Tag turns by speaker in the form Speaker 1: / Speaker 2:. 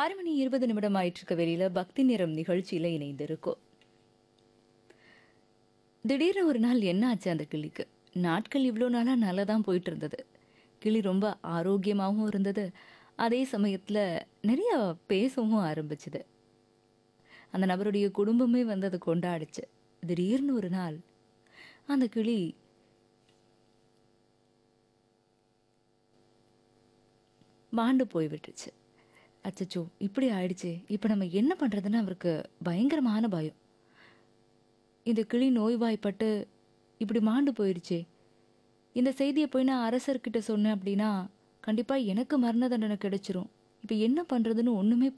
Speaker 1: ஆறு மணி இருபது நிமிடம் ஆயிட்டிருக்க வெளியில பக்தி நிறம் நிகழ்ச்சியில இணைந்திருக்கோம் திடீர்னு ஒரு நாள் என்ன ஆச்சு அந்த கிளிக்கு நாட்கள் இவ்வளோ நாளாக நல்லா தான் போயிட்டு இருந்தது கிளி ரொம்ப ஆரோக்கியமாகவும் இருந்தது அதே சமயத்தில் நிறைய பேசவும் ஆரம்பிச்சுது அந்த நபருடைய குடும்பமே வந்து அதை கொண்டாடுச்சு திடீர்னு ஒரு நாள் அந்த கிளி மாண்டு போய் விட்டுச்சு அச்சச்சோ இப்படி ஆயிடுச்சு இப்போ நம்ம என்ன பண்ணுறதுன்னு அவருக்கு பயங்கரமான பயம் இந்த கிளி நோய்வாய்ப்பட்டு இப்படி மாண்டு போயிடுச்சே இந்த செய்தியை போய் நான் அரசர்கிட்ட சொன்னேன் அப்படின்னா கண்டிப்பாக எனக்கு மரண தண்டனை கிடைச்சிரும் இப்போ என்ன பண்ணுறதுன்னு ஒன்றுமே